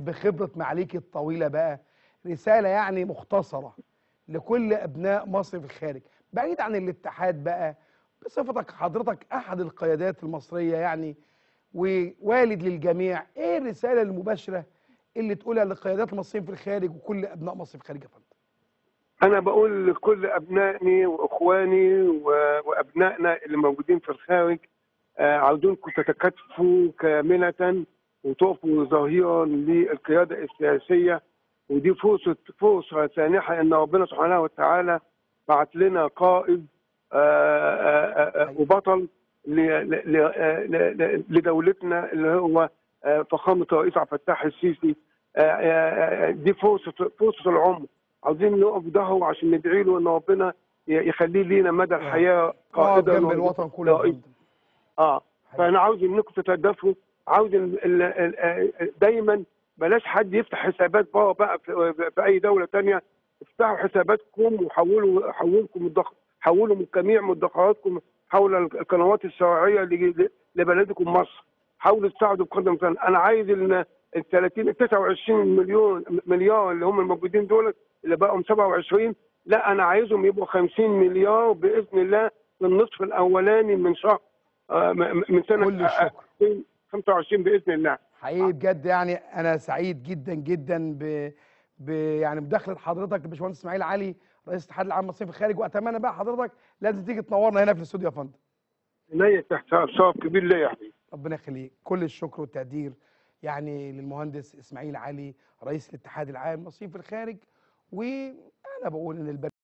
بخبره معاليك الطويله بقى رساله يعني مختصره لكل ابناء مصر في الخارج بعيد عن الاتحاد بقى بصفتك حضرتك احد القيادات المصريه يعني ووالد للجميع ايه الرساله المباشره اللي تقولها للقيادات المصريين في الخارج وكل ابناء مصر في الخارج يا فندم انا بقول لكل ابنائي واخواني و- وابنائنا اللي موجودين في الخارج آه، عاوزينكم تتكاتفوا كامله وتقفوا ظهيرا للقياده السياسيه ودي فرصه فرصه سانحه ان ربنا سبحانه وتعالى بعت لنا قائد آه، آه، آه، آه، وبطل ل- ل- ل- آه، ل- ل- لدولتنا اللي هو آه، فخامه الرئيس عبد الفتاح السيسي آه، آه، آه، دي فرصه فرصه العمر عاوزين نقف ظهره عشان ندعي له ان ربنا ي- يخليه لينا مدى الحياه اه قائدا جنب ورئيس الوطن كله يا رئيس. فندم اه فانا عاوز انكم تتدفوا عاوز ال- ال- ال- آه، دايما بلاش حد يفتح حسابات بره بقى في, في اي دوله تانية افتحوا حساباتكم وحولوا حولكم الضخ حولوا من جميع مدخراتكم حول القنوات الشرعيه ل- لبلدكم مصر حاولوا تساعدوا بقدر الامكان انا عايز ال ال 30 ال 29 مليون مليار اللي هم الموجودين دول اللي بقوا 27 لا انا عايزهم يبقوا 50 مليار باذن الله في النصف الاولاني من شهر آه، م- م- من سنه كل الشكر. 25 باذن الله حقيقي بجد يعني انا سعيد جدا جدا ب... ب يعني مداخله حضرتك الباشمهندس اسماعيل علي رئيس الاتحاد العام المصري في الخارج واتمنى بقى حضرتك لازم تيجي تنورنا هنا في الاستوديو يا فندم عينيا تحت شرف كبير ليا يا حبيبي ربنا يخليك كل الشكر والتقدير يعني للمهندس اسماعيل علي رئيس الاتحاد العام المصري في الخارج وانا بقول ان البرنامج